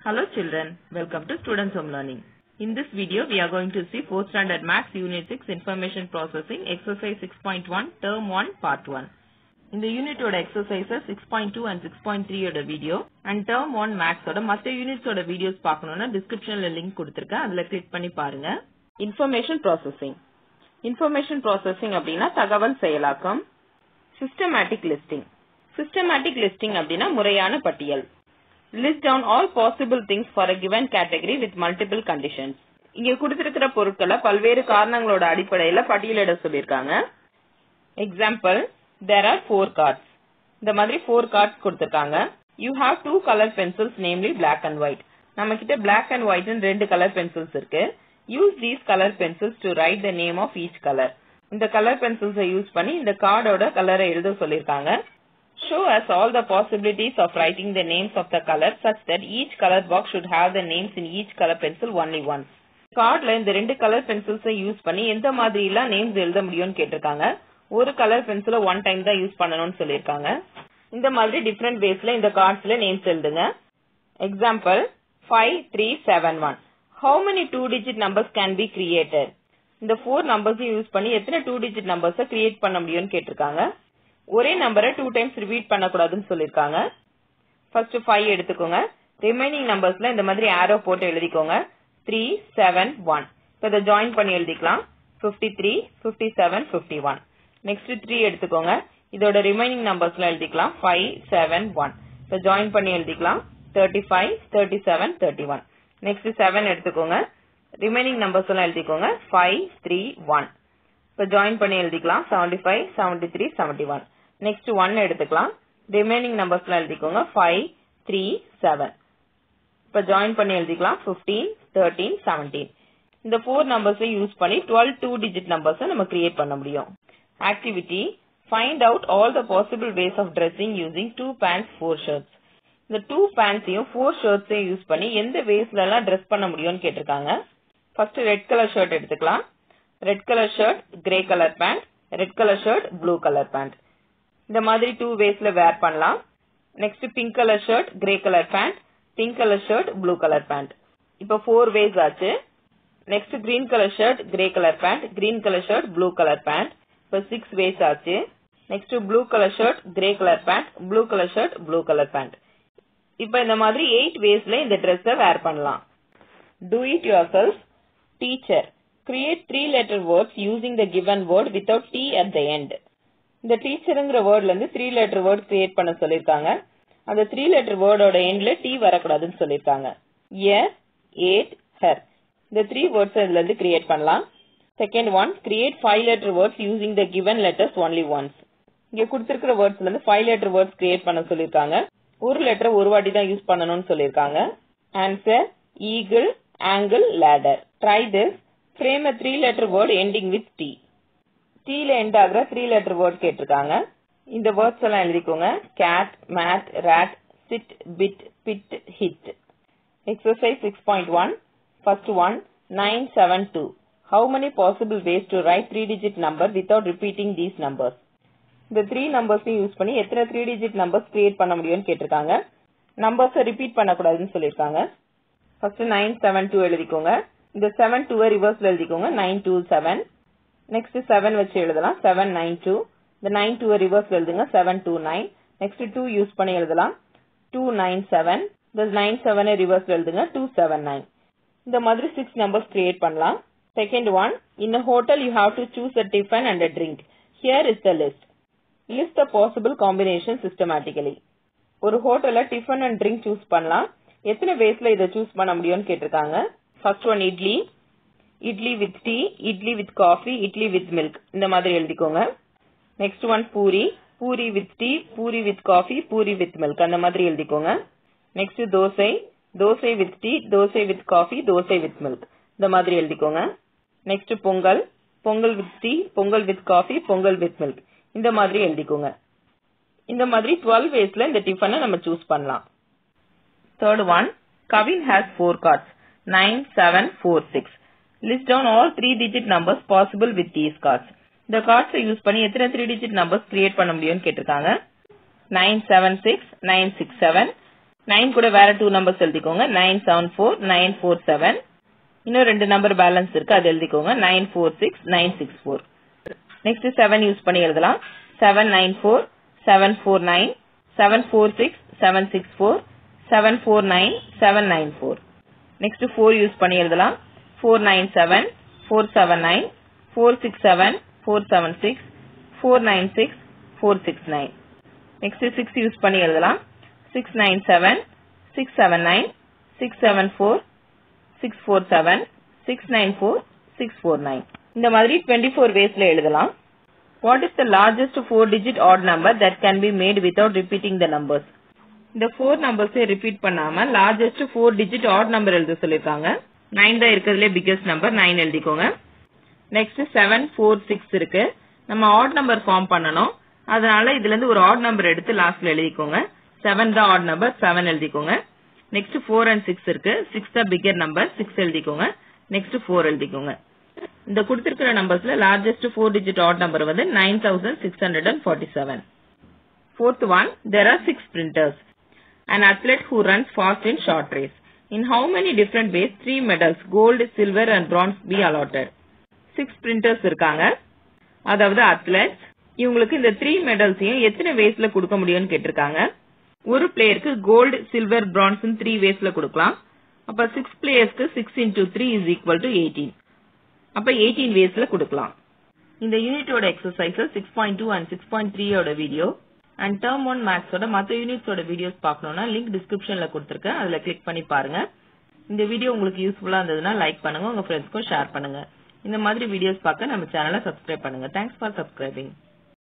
Hello children, welcome to Students Home Learning. In this video, we are going to see 4th Standard Maths Unit 6 Information Processing Exercise 6.1 Term 1 Part 1. இந்த யூனிட்டோட exercises six point two and six point த்ரீயோட video and term one மேக்ஸோட மற்ற யூனிட்ஸோட videos பார்க்கணும்னா டிஸ்கிரிப்ஷன்ல link கொடுத்துருக்கேன் அதுல கிளிக் பண்ணி பாருங்க இன்ஃபர்மேஷன் ப்ராசஸிங் இன்ஃபர்மேஷன் ப்ராசஸிங் அப்படின்னா தகவல் செயலாக்கம் சிஸ்டமேட்டிக் லிஸ்டிங் சிஸ்டமேட்டிக் லிஸ்டிங் அப்படின்னா முறையான பட்டியல் list down all possible things for a given category with multiple conditions இங்க கொடுத்திருக்கிற பொருட்களை பல்வேறு காரணங்களோட அடிப்படையில பட்டியலிட சொல்லியிருக்காங்க example there are four cards இந்த மாதிரி ஃபோர் கார்ட்ஸ் கொடுத்திருக்காங்க you have two colour pencils namely black and white நம்ம கிட்ட பிளாக் அண்ட் ஒயிட் ரெண்டு கலர் பென்சில்ஸ் இருக்கு use these colour pencils to write the name of each colour இந்த colour பென்சில்ஸை use பண்ணி இந்த கார்டோட கலரை எழுத சொல்லிருக்காங்க show us all the possibilities of writing the names of the colour such that each colour box should have the names in each colour pencil only once கார்ட்ல இந்த ரெண்டு கலர் பென்சில்ஸை யூஸ் பண்ணி எந்த மாதிரி எல்லாம் நேம்ஸ் எழுத முடியும்னு கேட்டிருக்காங்க ஒரு கலர் பென்சில ஒன் டைம் தான் யூஸ் பண்ணணும்னு சொல்லிருக்காங்க இந்த மாதிரி டிஃப்ரெண்ட் வேஸ்ல இந்த கார்ட்ஸ்ல நேம்ஸ் எழுதுங்க example five three seven one how many two digit numbers can be created இந்த ஃபோர் நம்பர்ஸையும் யூஸ் பண்ணி எத்தனை டூ டிஜிட் நம்பர்ஸை கிரியேட் பண்ண முடியும்னு கேட்டிருக்காங்க ஒரே நம்பரை டூ டைம்ஸ் ரிப்பீட் பண்ணக்கூடாதுன்னு சொல்லிருக்காங்க ஃபர்ஸ்ட் ஃபைவ் எடுத்துக்கோங்க ரிமைனிங் நம்பர்ஸ்ல இந்த மாதிரி ஆரோ போட்டு எழுதிக்கோங்க த்ரீ செவன் ஒன் இப்போ இதை ஜாயின் பண்ணி எழுதிக்கலாம் fifty three fifty seven fifty one next three எடுத்துக்கோங்க இதோட ரிமைனிங் நம்பர்ஸ்ல எழுதிக்கலாம் ஃபைவ் செவன் ஒன் இப்போ ஜாயின் பண்ணி எழுதிக்கலாம் thirty five thirty seven thirty one next seven எடுத்துக்கோங்க ரிமைனிங் நம்பர்ஸ் எல்லாம் எழுதிக்கோங்க ஃபைவ் த்ரீ ஒன் இப்போ ஜாயின் பண்ணி எழுதிக்கலாம் seventy five seventy three seventy one next one எடுத்துக்கலாம் ரிமைனிங் நம்பர்ஸ்லாம் எழுதிக்கோங்க ஃபைவ் த்ரீ செவன் இப்போ ஜாயின் பண்ணி எழுதிக்கலாம் ஃபிஃப்டீன் தேர்ட்டீன் செவன்டீன் இந்த ஃபோர் நம்பர்ஸையும் யூஸ் பண்ணி டுவெல் டூ டிஜிட் நம்பர்ஸை நம்ம கிரியேட் பண்ண முடியும் activity find out all the possible ways of dressing using two pants four shirts இந்த டூ பேண்ட்ஸையும் ஃபோர் ஷர்ட்ஸையும் யூஸ் பண்ணி எந்த வேஸ்ல எல்லாம் ட்ரெஸ் பண்ண முடியும்னு கேட்டிருக்காங்க ஃபர்ஸ்ட் ரெட் கலர் ஷர்ட் எடுத்துக்கலாம் red colour shirt grey colour pant red colour shirt blue colour pant இந்த மாதிரி டூ வேஸ்ல வேர் பண்ணலாம் next pink colour shirt grey colour pant pink colour shirt blue colour pant இப்போ four ways ஆச்சு next green colour shirt grey colour pant green colour shirt blue colour pant இப்போ six ways ஆச்சு next blue colour shirt grey colour pant blue colour shirt blue colour pant இப்போ இந்த மாதிரி eight வேஸ்ல இந்த ட்ரெஸ்ஸை wear பண்ணலாம் do it yourself teacher create three letter words using the given word without T at the end இந்த டீச்சருங்கிற வேர்ட்ல இருந்து த்ரீ லெட்டர் வேர்ட் கிரியேட் பண்ண சொல்லிருக்காங்க அந்த த்ரீ லெட்டர் வேர்டோட எண்ட்ல டி வரக்கூடாதுன்னு சொல்லிருக்காங்க எ ஏட் ஹர் இந்த த்ரீ வேர்ட்ஸ் இதுல இருந்து கிரியேட் பண்ணலாம் second one create five letter words using the given letters only once இங்க கொடுத்திருக்கிற வேர்ட்ஸ்ல இருந்து ஃபைவ் லெட்டர் வேர்ட்ஸ் கிரியேட் பண்ண சொல்லிருக்காங்க ஒரு லெட்டர் ஒரு வாட்டி தான் யூஸ் பண்ணணும்னு சொல்லிருக்காங்க answer eagle angle ladder try this frame a three letter word ending with T டீல எண்ட் ஆகுற த்ரீ லெட்டர் வேர்ட் கேட்டிருக்காங்க இந்த வேர்ட்ஸ் எல்லாம் எழுதிக்கோங்க cat mat rat sit bit bit hit exercise six point one first one nine seven two how many possible ways to write three digit number without repeating these numbers இந்த three நம்பர்ஸையும் use பண்ணி எத்தனை three digit numbers create பண்ண முடியும்னு கேட்டிருக்காங்க நம்பர்ஸை repeat பண்ணக்கூடாதுன்னு சொல்லியிருக்காங்க ஃபர்ஸ்ட் நைன் செவன் டூ எழுதிக்கோங்க இந்த செவன் டூவை ரிவர்ஸ்ல எழுதிக்கோங்க nine two seven next seven வச்சு எழுதலாம் செவன் நைன் டூ இந்த நைன் டூவை ரிவர்ஸ்ல எழுதுங்க seven two nine next two use பண்ணி எழுதலாம் டூ நைன் செவன் இந்த நைன் செவனை ரிவர்ஸ்ல எழுதுங்க டூ செவன் நைன் இந்த மாதிரி சிக்ஸ் நம்பர்ஸ் கிரியேட் பண்ணலாம் second one in hotel you have to choose a tiffin and a drink here is the list list the possible combination systematically ஒரு ஹோட்டல்ல tiffin and drink choose பண்ணலாம் எத்தனை வேஸ்ல இதை choose பண்ண முடியும்னு கேட்டிருக்காங்க first one idli idli with tea idli with coffee idli with milk இந்த மாதிரி எழுதிக்கோங்க next one puri puri with tea puri with coffee puri with milk அந்த மாதிரி எழுதிக்கோங்க next dosa dosa with tea dosa with coffee dosa with milk இந்த மாதிரி எழுதிக்கோங்க next pongal pongal with tea pongal with coffee pongal with milk இந்த மாதிரி எழுதிக்கோங்க இந்த மாதிரி டுவெல் வேஸ்ல இந்த டிஃபனை நம்ம சூஸ் பண்ணலாம் third one Kavin has four cards nine seven four six list down all three digit numbers possible with these cards இந்த கார்ட்ஸை யூஸ் பண்ணி எத்தனை த்ரீ டிஜிட் நம்பர்ஸ் கிரியேட் பண்ண முடியும்னு கேட்டிருக்காங்க nine seven six nine six seven nine கூட வேற two numbers எழுதிக்கோங்க nine seven four nine four seven இன்னும் ரெண்டு நம்பர் பேலன்ஸ் இருக்கு அது எழுதிக்கோங்க nine four six nine six four next seven use பண்ணி எழுதலாம் seven nine four seven four nine seven four six seven six four seven four nine seven nine four next four use பண்ணி எழுதலாம் four nine seven four seven nine four six seven four seven six four nine six four six nine next six use பண்ணி எழுதலாம் six nine seven six seven nine six seven four six four seven six nine four six four nine இந்த மாதிரி twenty four வேஸ்ல எழுதலாம் what is the largest four digit odd number that can be made without repeating the numbers இந்த four நம்பர்ஸே repeat பண்ணாம largest four digit odd number எழுத சொல்லிருக்காங்க nine தான் இருக்கிறதுலே பிக்கஸ்ட் நம்பர் நைன் எழுதிக்கோங்க நெக்ஸ்ட் செவன் ஃபோர் சிக்ஸ் இருக்கு நம்ம ஆட் நம்பர் ஃபார்ம் பண்ணணும் அதனால இதுல இருந்து ஒரு ஆட் நம்பர் எடுத்து லாஸ்ட்ல எழுதிக்கோங்க செவன் தான் ஆட் நம்பர் செவன் எழுதிக்கோங்க நெக்ஸ்ட் ஃபோர் அண்ட் சிக்ஸ் இருக்கு சிக்ஸ் தான் பிக்கர் நம்பர் சிக்ஸ் எழுதிக்கோங்க நெக்ஸ்ட் ஃபோர் எழுதிக்கோங்க இந்த கொடுத்திருக்கிற நம்பர்ஸ்ல largest four digit odd number வந்து nine thousand six hundred and forty seven fourth one there are six printers an athlete who runs fast in short race. In how many different ways three medals gold, silver and bronze be allotted? Six printers இருக்காங்க அதாவது athletes இவங்களுக்கு இந்த three மெடல்ஸையும் எத்தனை வேஸ்ல கொடுக்க முடியும்னு கேட்டிருக்காங்க ஒரு பிளேயருக்கு கோல்டு சில்வர் பிரான்ஸ் த்ரீ வேஸ்ல கொடுக்கலாம் அப்ப சிக்ஸ் பிளேயர்ஸ்க்கு six into three is equal to eighteen அப்ப எயிட்டீன் வேஸ்ல கொடுக்கலாம் இந்த யூனிட்டோட exercises six point two and six point த்ரீயோட வீடியோ அண்ட் டேர்ம் ஒன் மேக்ஸோட மற்ற யூனிட்ஸோட வீடியோஸ் பார்க்கணும்னா லிங்க் டிஸ்கிரிப்ஷன்ல கொடுத்துருக்கேன் அதுல கிளிக் பண்ணி பாருங்க இந்த வீடியோ உங்களுக்கு யூஸ்ஃபுல்லா இருந்ததுன்னா லைக் பண்ணுங்க உங்க ஃப்ரெண்ட்ஸ்க்கும் ஷேர் பண்ணுங்க இந்த மாதிரி வீடியோஸ் பார்க்க நம்ம சேனலை சப்ஸ்கிரைப் பண்ணுங்க தேங்க்ஸ் ஃபார் சப்ஸ்கிரைபிங்